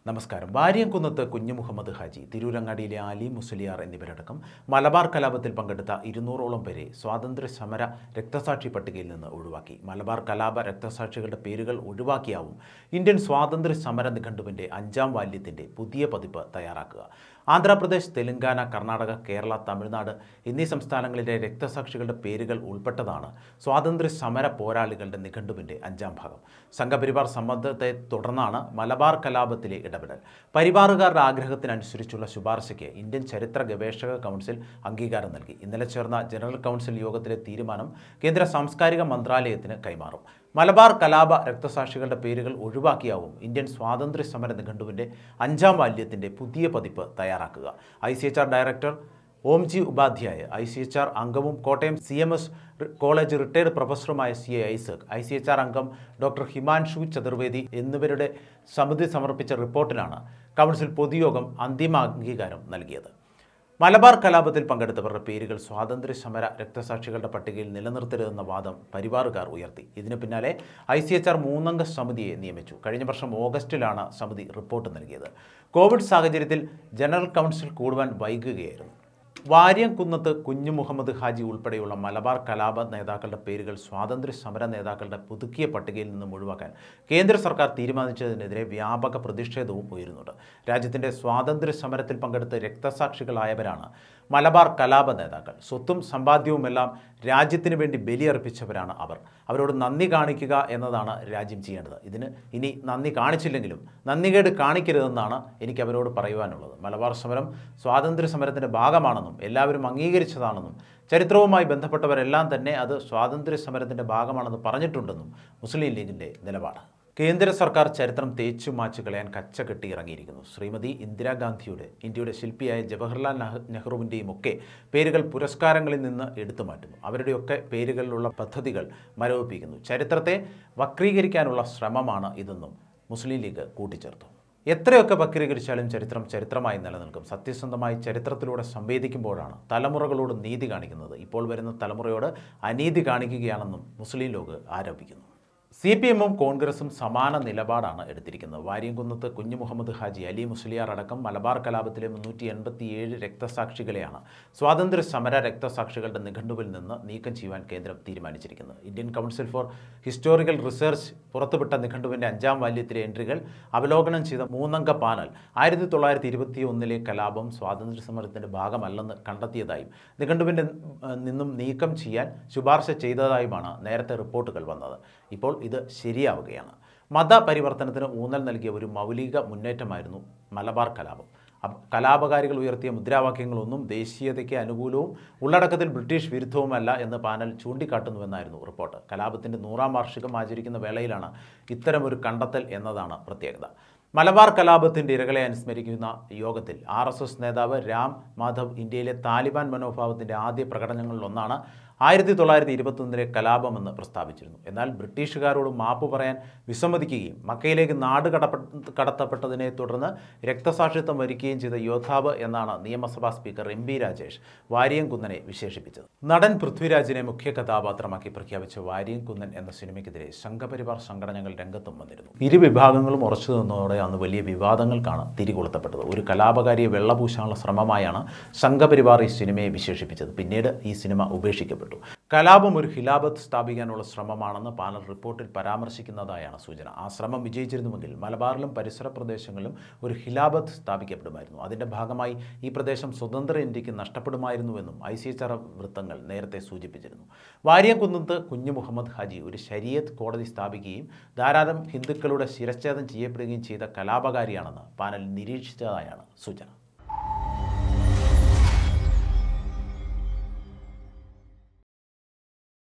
നമസ്കാരം വാര്യംകുന്നത്ത് കുഞ്ഞു മുഹമ്മദ് ഹാജി തിരൂരങ്ങാടിയിലെ അലി മുസ്ലിയാർ എന്നിവരടക്കം മലബാർ കലാപത്തിൽ പങ്കെടുത്ത ഇരുന്നൂറോളം പേരെ സ്വാതന്ത്ര്യ സമര രക്തസാക്ഷി പട്ടികയിൽ നിന്ന് ഒഴിവാക്കി മലബാർ കലാപ രക്തസാക്ഷികളുടെ പേരുകൾ ഒഴിവാക്കിയാവും ഇന്ത്യൻ സ്വാതന്ത്ര്യ സമര നിഘണ്ടുവിൻ്റെ അഞ്ചാം വാല്യത്തിൻ്റെ പുതിയ പതിപ്പ് തയ്യാറാക്കുക ആന്ധ്രാപ്രദേശ് തെലങ്കാന കർണാടക കേരള തമിഴ്നാട് എന്നീ സംസ്ഥാനങ്ങളിലെ രക്തസാക്ഷികളുടെ പേരുകൾ ഉൾപ്പെട്ടതാണ് സ്വാതന്ത്ര്യ സമര പോരാളികളുടെ നിഘണ്ടുവിൻ്റെ അഞ്ചാം ഭാഗം സംഘപരിവാർ സമ്മർദ്ദത്തെ തുടർന്നാണ് മലബാർ കലാപത്തിലെ ഇടപെടൽ പരിവാറുകാരുടെ ആഗ്രഹത്തിനനുസരിച്ചുള്ള ശുപാർശയ്ക്ക് ഇന്ത്യൻ ചരിത്ര ഗവേഷക കൗൺസിൽ അംഗീകാരം നൽകി ഇന്നലെ ചേർന്ന ജനറൽ കൗൺസിൽ യോഗത്തിലെ തീരുമാനം കേന്ദ്ര സാംസ്കാരിക മന്ത്രാലയത്തിന് കൈമാറും മലബാർ കലാപ രക്തസാക്ഷികളുടെ പേരുകൾ ഒഴിവാക്കിയാവും ഇന്ത്യൻ സ്വാതന്ത്ര്യ സമര നിഘണ്ടുവിൻ്റെ അഞ്ചാം വാല്യത്തിൻ്റെ പുതിയ പതിപ്പ് തയ്യാറാക്കുക I C H R director Omji Upadhyay I C H R അംഗവും Kottayam C M S college retired പ്രൊഫസറുമായ C A Isaac I C H R അംഗം ഡോക്ടർ ഹിമാൻഷു ചതുർവേദി എന്നിവരുടെ സമിതി സമർപ്പിച്ച റിപ്പോർട്ടിനാണ് കൗൺസിൽ പൊതുയോഗം അന്തിമ അംഗീകാരം നൽകിയത് മലബാർ കലാപത്തിൽ പങ്കെടുത്തവരുടെ പേരുകൾ സ്വാതന്ത്ര്യ സമര രക്തസാക്ഷികളുടെ പട്ടികയിൽ നിലനിർത്തരുതെന്ന വാദം പരിവാറുകാർ ഉയർത്തി ഇതിന് പിന്നാലെ ഐ സി എച്ച് ആർ മൂന്നംഗ സമിതിയെ നിയമിച്ചു കഴിഞ്ഞ വർഷം ഓഗസ്റ്റിലാണ് സമിതി റിപ്പോർട്ട് നൽകിയത് കോവിഡ് സാഹചര്യത്തിൽ ജനറൽ കൗൺസിൽ കൂടുവാൻ വൈകുകയായിരുന്നു വാര്യംകുന്നത്ത് കുഞ്ഞു മുഹമ്മദ് ഹാജി ഉൾപ്പെടെയുള്ള മലബാർ കലാപ നേതാക്കളുടെ പേരുകൾ സ്വാതന്ത്ര്യ സമര നേതാക്കളുടെ പുതുക്കിയ പട്ടികയിൽ നിന്നും ഒഴിവാക്കാൻ കേന്ദ്ര സർക്കാർ തീരുമാനിച്ചതിനെതിരെ വ്യാപക പ്രതിഷേധവും ഉയരുന്നുണ്ട് രാജ്യത്തിൻ്റെ സ്വാതന്ത്ര്യ സമരത്തിൽ പങ്കെടുത്ത് രക്തസാക്ഷികളായവരാണ് മലബാർ കലാപ നേതാക്കൾ സ്വത്തും സമ്പാദ്യവുമെല്ലാം രാജ്യത്തിന് വേണ്ടി ബലിയർപ്പിച്ചവരാണ് അവർ അവരോട് നന്ദി കാണിക്കുക എന്നതാണ് രാജ്യം ചെയ്യേണ്ടത് ഇതിന് ഇനി നന്ദി കാണിച്ചില്ലെങ്കിലും നന്ദികേട് കാണിക്കരുതെന്നാണ് എനിക്ക് അവരോട് പറയുവാനുള്ളത് മലബാർ സമരം സ്വാതന്ത്ര്യ സമരത്തിൻ്റെ ഭാഗമാണെന്നും എല്ലാവരും അംഗീകരിച്ചതാണെന്നും ചരിത്രവുമായി ബന്ധപ്പെട്ടവരെല്ലാം തന്നെ അത് സ്വാതന്ത്ര്യ സമരത്തിൻ്റെ ഭാഗമാണെന്ന് പറഞ്ഞിട്ടുണ്ടെന്നും മുസ്ലിം ലീഗിൻ്റെ നിലപാട് കേന്ദ്ര സർക്കാർ ചരിത്രം തേച്ചു മാച്ചു കളയാൻ കച്ച കെട്ടി ഇറങ്ങിയിരിക്കുന്നു ശ്രീമതി ഇന്ദിരാഗാന്ധിയുടെ ഇന്ത്യയുടെ ശില്പിയായ ജവഹർലാൽ നെഹ് നെഹ്റുവിൻ്റെയും ഒക്കെ പേരുകൾ പുരസ്കാരങ്ങളിൽ നിന്ന് എടുത്തു മാറ്റുന്നു അവരുടെയൊക്കെ പേരുകളിലുള്ള പദ്ധതികൾ മരവിപ്പിക്കുന്നു ചരിത്രത്തെ വക്രീകരിക്കാനുള്ള ശ്രമമാണ് ഇതെന്നും മുസ്ലിം ലീഗ് കൂട്ടിച്ചേർത്തു എത്രയൊക്കെ വക്രീകരിച്ചാലും ചരിത്രം ചരിത്രമായി നിലനിൽക്കും സത്യസന്ധമായി ചരിത്രത്തിലൂടെ സംവേദിക്കുമ്പോഴാണ് തലമുറകളോട് നീതി കാണിക്കുന്നത് ഇപ്പോൾ വരുന്ന തലമുറയോട് അനീതി കാണിക്കുകയാണെന്നും മുസ്ലിം ലീഗ് ആരോപിക്കുന്നു സി പി എമ്മും കോൺഗ്രസും സമാന നിലപാടാണ് എടുത്തിരിക്കുന്നത് വാര്യംകുന്നത്ത് കുഞ്ഞു മുഹമ്മദ് ഹാജി അലി മുസ്ലിയാർ അടക്കം മലബാർ കലാപത്തിലെ മുന്നൂറ്റി എൺപത്തിയേഴ് രക്തസാക്ഷികളെയാണ് സ്വാതന്ത്ര്യ സമര രക്തസാക്ഷികളുടെ നിഘണ്ടുവിൽ നിന്ന് നീക്കം ചെയ്യുവാൻ കേന്ദ്രം തീരുമാനിച്ചിരിക്കുന്നത് Indian council for historical research പുറത്തുവിട്ട നിഘണ്ടുവിൻ്റെ അഞ്ചാം വാല്യത്തിലെ എൻട്രികൾ അവലോകനം ചെയ്ത മൂന്നംഗ പാനൽ ആയിരത്തി തൊള്ളായിരത്തി ഇരുപത്തി ഒന്നിലെ കലാപം സ്വാതന്ത്ര്യ സമരത്തിൻ്റെ ഭാഗമല്ലെന്ന് കണ്ടെത്തിയതായും നിഘണ്ടുവിൻ്റെ നിന്നും നീക്കം ചെയ്യാൻ ശുപാർശ ചെയ്തതായുമാണ് നേരത്തെ റിപ്പോർട്ടുകൾ വന്നത് ഇപ്പോൾ ഇത് ശരിയാവുകയാണ് മതപരിവർത്തനത്തിന് ഊന്നൽ നൽകിയ ഒരു മൗലിക മുന്നേറ്റമായിരുന്നു മലബാർ കലാപം അപ് കലാപകാരികൾ ഉയർത്തിയ മുദ്രാവാക്യങ്ങളൊന്നും ദേശീയതയ്ക്ക് അനുകൂലവും ഉള്ളടക്കത്തിൽ ബ്രിട്ടീഷ് വിരുദ്ധവുമല്ല എന്ന് പാനൽ ചൂണ്ടിക്കാട്ടുന്നുവെന്നായിരുന്നു റിപ്പോർട്ട് കലാപത്തിൻ്റെ നൂറാം വാർഷികം ആചരിക്കുന്ന വേളയിലാണ് ഇത്തരമൊരു കണ്ടെത്തൽ എന്നതാണ് പ്രത്യേകത മലബാർ കലാപത്തിൻ്റെ ഇരകളെ അനുസ്മരിക്കുന്ന യോഗത്തിൽ ആർ എസ് എസ് നേതാവ് രാം മാധവ് ഇന്ത്യയിലെ താലിബാൻ മനോഭാവത്തിൻ്റെ ആദ്യ പ്രകടനങ്ങളിലൊന്നാണ് ആയിരത്തി തൊള്ളായിരത്തി ഇരുപത്തൊന്നിലെ കലാപമെന്ന് പ്രസ്താവിച്ചിരുന്നു എന്നാൽ ബ്രിട്ടീഷുകാരോട് മാപ്പ് പറയാൻ വിസമ്മതിക്കുകയും മക്കയിലേക്ക് നാട് കടപ്പെ കടത്തപ്പെട്ടതിനെ തുടർന്ന് രക്തസാക്ഷിത്വം വരിക്കുകയും ചെയ്ത യോദ്ധാവ് എന്നാണ് നിയമസഭാ സ്പീക്കർ എം പി രാജേഷ് വാര്യംകുന്നനെ വിശേഷിപ്പിച്ചത് നടൻ പൃഥ്വിരാജിനെ മുഖ്യ കഥാപാത്രമാക്കി പ്രഖ്യാപിച്ച വാര്യംകുന്നൻ എന്ന സിനിമയ്ക്കെതിരെ സംഘപരിവാർ സംഘടനകൾ രംഗത്തും വന്നിരുന്നു ഇരു വിഭാഗങ്ങളും ഉറച്ചു നിന്നതോടെ അന്ന് വലിയ വിവാദങ്ങൾക്കാണ് തിരികൊളുത്തപ്പെട്ടത് ഒരു കലാപകാരിയെ വെള്ളപൂശാനുള്ള ശ്രമമായാണ് സംഘപരിവാർ ഈ സിനിമയെ വിശേഷിപ്പിച്ചത് പിന്നീട് ഈ സിനിമ ഉപേക്ഷിക്കപ്പെട്ടു കലാപം ഒരു ഹിലാബത്ത് സ്ഥാപിക്കാനുള്ള ശ്രമമാണെന്ന് പാനൽ റിപ്പോർട്ടിൽ പരാമർശിക്കുന്നതായാണ് സൂചന ആ ശ്രമം വിജയിച്ചിരുന്നുവെങ്കിൽ മലബാറിലും പരിസര പ്രദേശങ്ങളിലും ഒരു ഹിലാബത്ത് സ്ഥാപിക്കപ്പെടുമായിരുന്നു അതിൻ്റെ ഭാഗമായി ഈ പ്രദേശം സ്വതന്ത്ര ഇന്ത്യക്ക് നഷ്ടപ്പെടുമായിരുന്നുവെന്നും ഐ സി എച്ച് ആർ വൃത്തങ്ങൾ നേരത്തെ സൂചിപ്പിച്ചിരുന്നു വാര്യംകുന്നത്ത് കുഞ്ഞു മുഹമ്മദ് ഹാജി ഒരു ശരീയത്ത് കോടതി സ്ഥാപിക്കുകയും ധാരാളം ഹിന്ദുക്കളുടെ ശിരച്ഛേദം ചെയ്യപ്പെടുകയും ചെയ്ത കലാപകാരിയാണെന്ന് പാനൽ നിരീക്ഷിച്ചതായാണ് സൂചന